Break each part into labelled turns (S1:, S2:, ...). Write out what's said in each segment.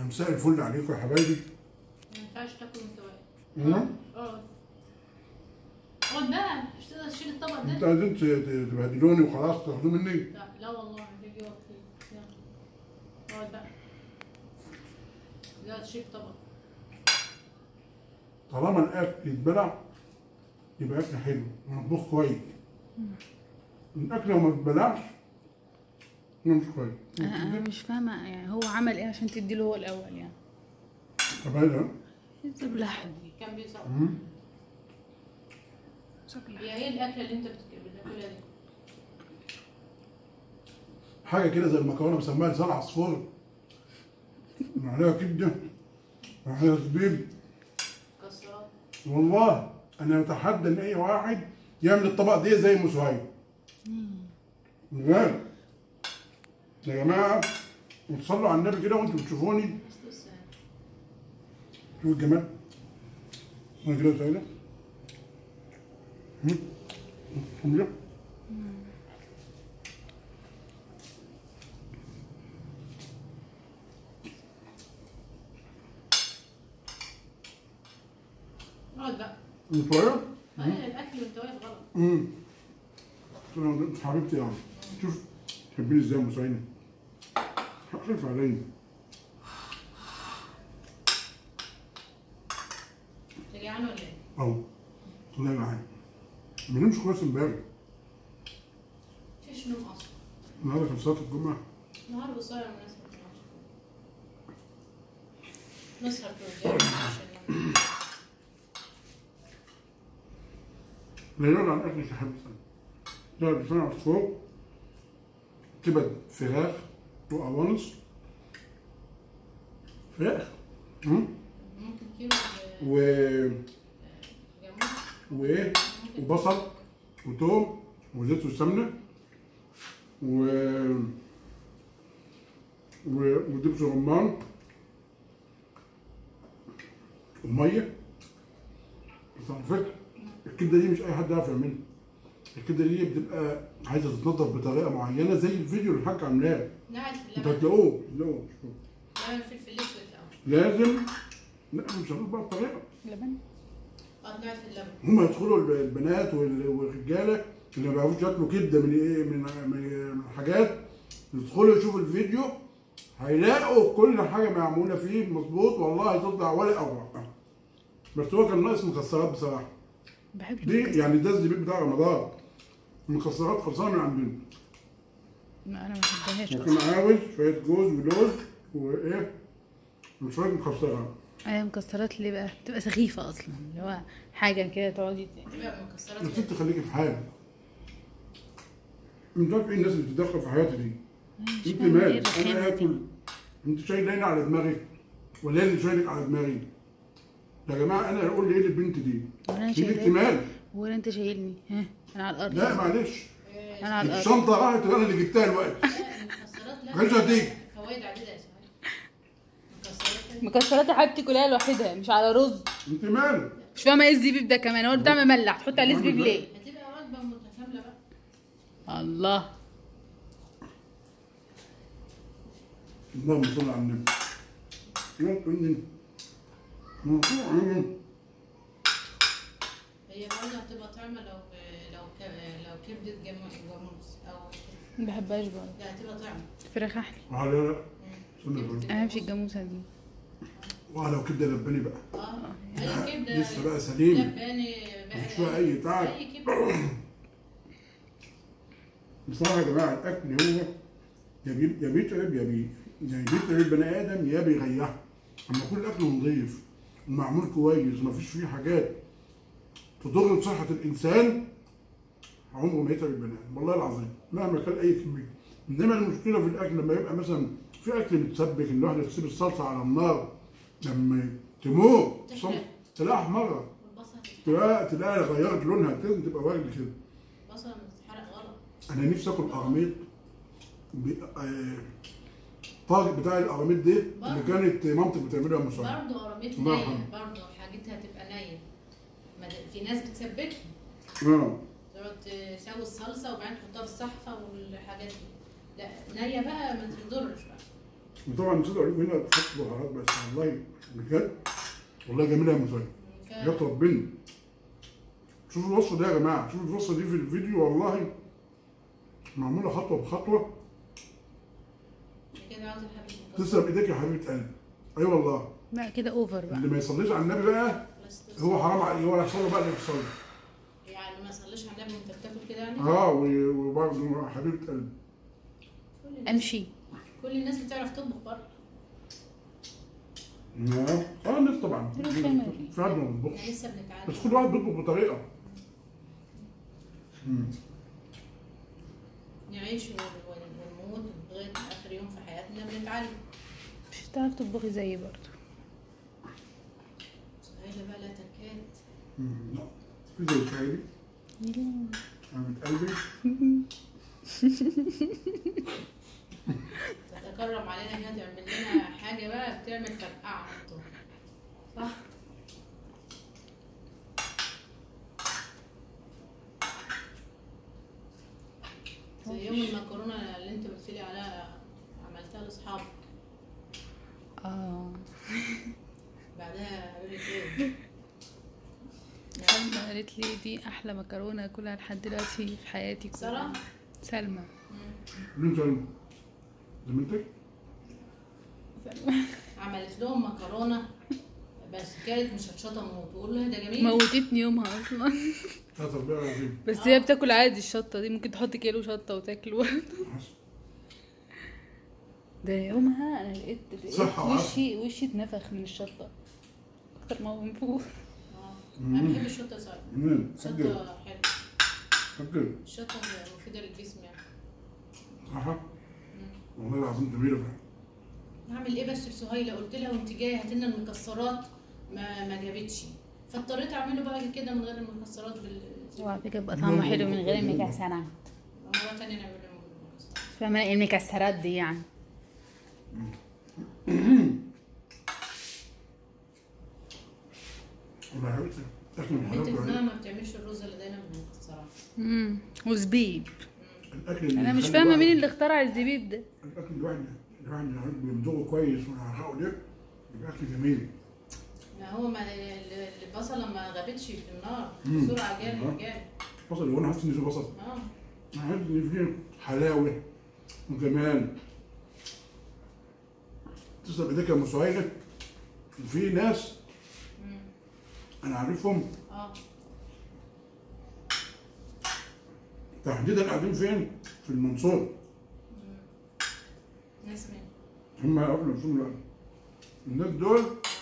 S1: مساء الفل عليكم يا حبايبي
S2: ما ينفعش تاكل وانت واقف
S1: مم.
S2: اقعد اقعد بقى مش تقدر تشيل الطبق
S1: انت
S2: ده
S1: عايزين ت- ت- تبهدلوني وخلاص تاخدوه مني
S2: لا لا والله هتيجي وقت فيه يلا اقعد بقى لا تشيل الطبق
S1: طالما الاكل يتبلع يبقى اكل حلو مطبوخ كويس الاكل لو ما اتبلعش يبقى مش كويس
S3: انا أنا مش فاهمه يعني هو عمل ايه عشان تديله هو الاول يعني
S1: طب هذا
S3: الزبلحه دي
S2: كان بيصور
S1: مم.
S3: شكلها
S2: هي ايه الاكله اللي انت بتك- بتاكلها دي؟
S1: حاجه كده زي المكرونه بسميها لسان عصفور عليها كبده عليها زبيب
S2: مكسرات
S1: والله انا اتحدى ان اي واحد يعمل الطبق ده زي ام سهيل بجد يا جماعه وتصلوا على النبي كده وانتم بتشوفوني
S2: بس لسه
S1: شوفوا الجمال انا كده سهيله حمله
S2: اقعد بقى
S1: شويه
S2: هي الاكل وانت واقف غلط
S1: امم انت حبيبتي يعني شوف تحبيني ازاي يا ام سهيله خايف عليا
S2: انت جعان ولا ايه؟
S1: اهو طلع معايا ما نمش كويس امبارح
S2: مفيش نوم اصلا
S1: النهارده كان صلاه الجمعه
S2: نهار قصير الناس ما بتنامش نسهر في الرجال عشان ننام.
S1: لا يعلى عن اكل حبيبتي ده لسان عصفور كبد فراخ وقوانص فراخ مم.
S2: ممكن كيلو
S1: و
S2: جاموس
S1: وايه وبصل وتوم وزيت وسمنه و و ودبس رمان وميه بس على فكره الكبده دي مش اي حد يعرف يعملها الكبده دي بتبقى عايزه تتنضف بطريقه معينه زي الفيديو اللي الحاج عاملاه
S2: نعت في
S1: انتوا
S2: اللبن
S1: هتلاقوه هتلاقوه
S2: لبن فلفل اسود الاول
S1: لازم لا مش هنقول بقى الطريقه
S3: لبن
S2: اه نعت في اللبن
S1: هم يدخلوا الب- البنات وال- والرجاله اللي ما بيعرفوش ياكلوا كبده من ايه من من من حاجات يدخلوا يشوفوا الفيديو هيلاقوا كل حاجه معموله فيه مظبوط والله هتطلع ولا اروع بس هو كان ناقص مكسرات بصراحه
S3: بحب
S1: دي يعني ده الزبيب بتاع رمضان المكسرات خلصانه من عندنا
S3: ما انا ما بحبهاش
S1: ممكن
S3: اصلا
S1: عاوز شويه جوز ولوز وايه وشويه مكسرات
S3: ايوه مكسرات ليه بقى بتبقى سخيفه اصلا اللي هو حاجه كده تقعدي ت-
S2: تبقى مكسرات
S1: يا ست خليكي في حالك انت عارف ايه الناس اللي بتتدخل في حياتي دي
S3: مش
S1: انت
S3: فاهمة ايه
S1: مالك انا
S3: الرخامة دي.
S1: اكل انت شايل على دماغك ولا اللي شايلك على دماغي يا جماعه انا اقول لي ايه البنت دي
S3: وانا
S1: دي
S3: شايلاك
S1: اكتمال
S3: ولا انت شايلني ها انا على الارض
S1: لا معلش
S2: آه،
S3: انا على الارض
S1: الشنطه راحت وانا اللي جبتها الوقت
S2: لا المكسرات لا
S1: مش هتيجي.
S2: فوائد عديده يا اسماعيل مكسرات
S3: مكسرات يا حبيبتي كلها لوحدها مش على رز
S1: انت مالك
S3: مش فاهمه ايه الزبيب ده كمان هو بتاع مملح تحط عليه زبيب ليه
S2: هتبقى وجبه متكامله بقى
S3: الله
S1: اللهم صل على النبي يا ابني. مم.
S2: هي برضه هتبقى طعمه لو لو ك- لو كبده جاموس جاموس او
S3: ما بحبهاش برضه
S2: لا هتبقى طعمه
S3: فراخ احلى
S1: آه، لا لا استنى بقى.
S3: انا بمشي الجاموسه دي
S1: واه لو كبده لباني بقى
S2: اه اي كبده
S1: لسه بقى سليم
S2: لباني بقى
S1: مفيش فيها أي تعب.
S2: اي كبده
S1: بصراحه يا جماعه الاكل هو يا بي- يا بيتعب يا بي يا بيتعب البني ادم يا بيريحه اما يكون الاكل نظيف ومعمول كويس ومفيش فيه حاجات تضر بصحه الانسان عمره ما يتعب البني ادم والله العظيم مهما كان اي كميه انما المشكله في الاكل لما يبقى مثلا في اكل متسبك ان واحده تسيب الصلصه على النار لما تموت
S2: تحرق.
S1: تلاقيها احمرت
S2: والبصل
S1: تلاقيها تلاقيها غيرت لونها لازم تبقى وردي كده
S2: البصل بتتحرق غلط
S1: انا نفسي اكل قراميط ب- آه، طاجن بتاع القراميط دي اللي كانت مامتي بتعملها مصر
S2: برضه قراميط
S1: الله
S2: نية
S1: يرحمه.
S2: برضه حاجتها تبقى نية ما د- في ناس بتسبكها
S1: اه
S2: تقعد تسوي الصلصة وبعدين تحطها في الصحفة والحاجات دي لا نية بقى ما تضرش بقى
S1: وطبعا نسيت اقول لكم هنا تحط بهارات بس والله بجد والله جميله يا مسيد
S2: فعلا.
S1: بجد ربنا شوفوا الوصفه دي يا جماعه شوفوا الوصفه دي في الفيديو والله معموله خطوه بخطوه
S2: كده عاوز الحبيب
S1: تسلم ايديك يا حبيبه قلبي اي أيوة والله
S3: لا كده اوفر بقى
S1: اللي ما يصليش على النبي بقى
S2: بس
S1: هو حرام عليه هو هيحصل له بقى اللي يحصل له
S2: يعني ما صليش على النبي وانت بتاكل كده يعني
S1: اه و- وبرضه حبيبه قلبي
S2: كل الناس-
S3: امشي
S2: كل الناس بتعرف تطبخ برضه
S1: اه اه الناس طبعا
S3: دول خمر.
S1: في حد ما
S2: احنا
S1: بيطبخش
S2: لسه
S1: بس
S2: بنتعلم
S1: كل واحد بيطبخ بطريقه مم.
S2: نعيش ون- ون- ونموت لغايه اخر يوم في حياتنا بنتعلم
S3: مش هتعرف تطبخي زيي برضه
S2: سهيلة بقى لا تكاد
S1: مم. لا في زي الشاي حبيبه قلبي
S2: تتكرم علينا كده تعمل لنا حاجه بقى بتعمل فرقعه على طول صح زي يوم المكرونه اللي انت قلت لي عليها عملتها لاصحابك
S3: اه
S2: بعدها قالوا لي ايه
S3: سلمى قالت لي دي احلى مكرونه اكلها لحد دلوقتي في حياتي كلها
S2: سارة
S3: سلمى
S1: مين سلمى؟ زميلتك؟
S3: سلمى
S2: عملت لهم مكرونه بس كانت مشطشطه موت وقول لها ده جميل
S3: موتتني يومها اصلا
S1: لا تربية عظيمة
S3: بس هي بتاكل عادي الشطه دي ممكن تحط كيلو شطه وتاكل برضه
S1: حسن.
S3: ده يومها انا لقيت لقيت
S1: صحة وعافية.
S3: وشي وشي اتنفخ من الشطه اكتر ما هو من فوق
S2: اه انا بحب الشطه صراحه
S1: منين؟ حجر
S2: الشطه حلوه
S1: حجر
S2: الشطه مفيده للجسم يعني
S1: صح؟ والله العظيم جميلة فعلا
S2: هعمل ايه بس لسهيله قلت لها وانت جايه هات لنا المكسرات ما ما جابتش فاضطريت اعمله بقى كده من غير المكسرات بال
S3: وعلى فكره بقى طعمه حلو من غير المكسرات
S2: مرة تانية نعمله بالمكسرات
S3: فاهمة ايه المكسرات دي يعني
S1: والله يا حبيبتي أكل من
S2: بنت
S1: حلاوته
S2: ابنها
S1: عليه.
S2: ما بتعملش الرز اللي دايما بالمكسرات
S3: امم وزبيب
S1: الأكل اللي
S3: انا مش
S1: يخلي
S3: فاهمه
S1: الواحد-
S3: مين اللي اخترع الزبيب ده
S1: الأكل الواحد الواحد بيمضغه كويس ويعرقه ده يبقى أكل جميل
S2: ما هو ما ال- البصله ما غابتش في النار
S1: مم.
S2: بسرعه جاب
S1: آه.
S2: جاب
S1: بصل هو أنا حاسس إن في بصل
S2: اه
S1: أنا حاسس إن فيه حلاوة وجمال تسلم إيديك يا أم سهيلة في ناس
S2: مم.
S1: أنا عارفهم
S2: اه
S1: تحديدا قاعدين فين؟ في المنصورة
S2: ناس من
S1: هم قبل رسول الله الناس دول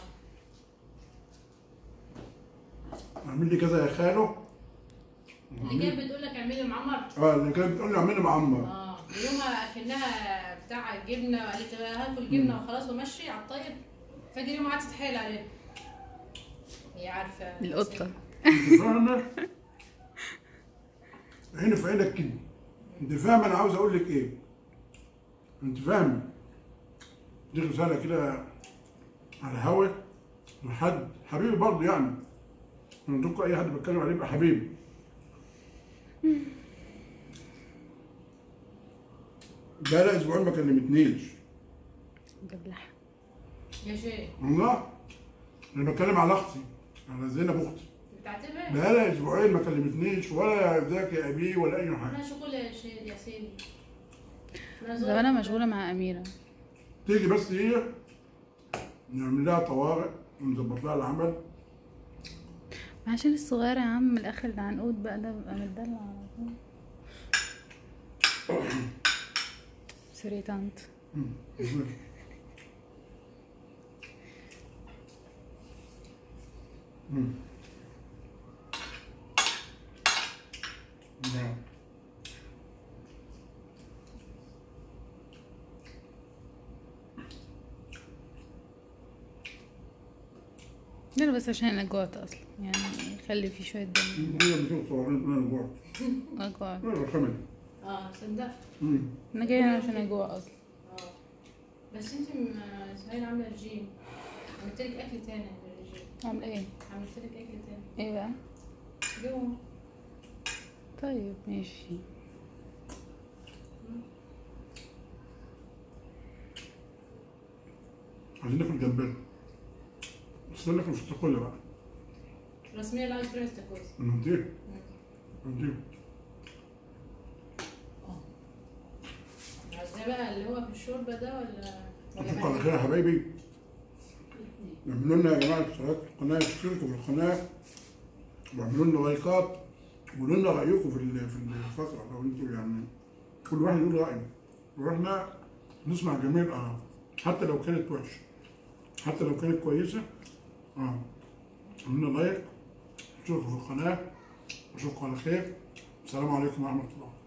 S1: عامل لي كذا يا خاله
S2: اللي كانت بتقول لك اعملي معمر
S1: اه اللي كانت بتقول لي اعمل لي معمر
S2: اه يومها اكنها بتاع جبنه وقالت هاكل جبنه وخلاص ومشي على الطيب فاجي يوم قعدت تتحايل عليه هي عارفه
S3: القطه
S1: انت فاهمه؟ عيني في عينك كده انت فاهمه انا عاوز اقول لك ايه؟ انت فاهمه؟ دي رساله كده على الهوا لحد حبيبي برضه يعني انا دوك اي حد بتكلم عليه يبقى حبيبي بقالها اسبوعين ما كلمتنيش
S3: جبلح
S2: يا شيخ
S1: والله انا بتكلم على اختي على زينب اختي
S2: بتعتبر
S1: بقالها اسبوعين ما كلمتنيش ولا ازيك يا ابي ولا اي حاجه
S2: انا شغل يا شيخ يا سيدي أنا
S3: طب
S2: زوجة.
S3: انا مشغوله مع اميره
S1: تيجي بس هي نعمل لها طوارئ ونظبط لها العمل
S3: ما عشان الصغيره يا عم الاخ اللي عنقود بقى ده بيبقى متدلع على طول سوري طنط
S1: مم. مم. نعم.
S3: ده أنا بس عشان انا جوعت اصلا يعني خلي في شويه دم
S1: هي بتشوف صورين انا جوعت
S3: انا جوعت
S1: انا رخمت
S2: اه صدق
S1: مم.
S3: انا جايه هنا عشان اجوع اصلا
S2: اه بس انت م- سهيل عامله رجيم عملت لك اكل تاني من الرجيم
S3: اعمل ايه
S2: عملت لك اكل تاني
S3: ايه بقى
S2: اليوم
S3: طيب ماشي
S1: عايزين ناكل جمبري بس ناكل في التقلة بقى
S2: رسميا لا ايس كريم استاكوزا
S1: نضيف نضيف
S2: عايزاه بقى اللي هو في الشوربه ده ولا ولا
S1: اشوفكم على
S2: مقلي؟
S1: خير يا حبايبي اعملوا لنا يا جماعه اشتراك في القناه اشتركوا في القناه واعملوا لنا لايكات وقولوا لنا رايكم في ال- في الفقره لو انتوا يعني كل واحد يقول رايه واحنا نسمع جميع الاراء حتى لو كانت وحشه حتى لو كانت كويسه اه اعملوا لنا لايك اشتركوا في القناه اشوفكم على خير السلام عليكم ورحمه الله